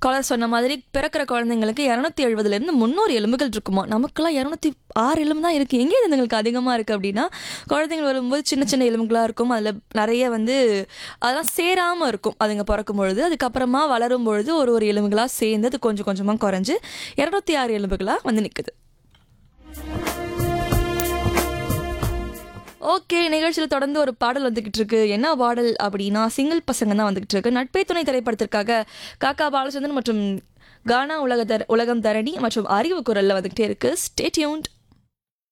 collar சொன்ன மாதிரி பிறக்கிற குழந்தைங்களுக்கு இரநூத்தி எழுபதுலேருந்து முந்நூறு எலும்புகள் இருக்குமா நமக்கெல்லாம் இரநூத்தி ஆறு எலும்பு தான் இருக்குது எங்கே இதுங்களுக்கு அதிகமாக இருக்குது அப்படின்னா குழந்தைங்கள் வரும்போது சின்ன சின்ன எலும்புகளாக இருக்கும் அதில் நிறைய வந்து அதெல்லாம் சேராமல் இருக்கும் அதுங்க பிறக்கும் பொழுது அதுக்கப்புறமா வளரும் பொழுது ஒரு ஒரு எலும்புகளாக சேர்ந்து அது கொஞ்சம் கொஞ்சமாக குறைஞ்சு இரநூத்தி ஆறு எலும்புகளாக வந்து நிற்குது ஓகே நிகழ்ச்சியில் தொடர்ந்து ஒரு பாடல் வந்துகிட்டு இருக்கு என்ன பாடல் அப்படின்னா சிங்கிள் பசங்க தான் வந்துகிட்டு இருக்கு நட்பே துணை திரைப்படத்திற்காக காக்கா பாலச்சந்திரன் மற்றும் கானா உலக தர உலகம் தரணி மற்றும் அறிவு குரல்ல வந்துகிட்டே இருக்கு ஸ்டே டியூன்ட்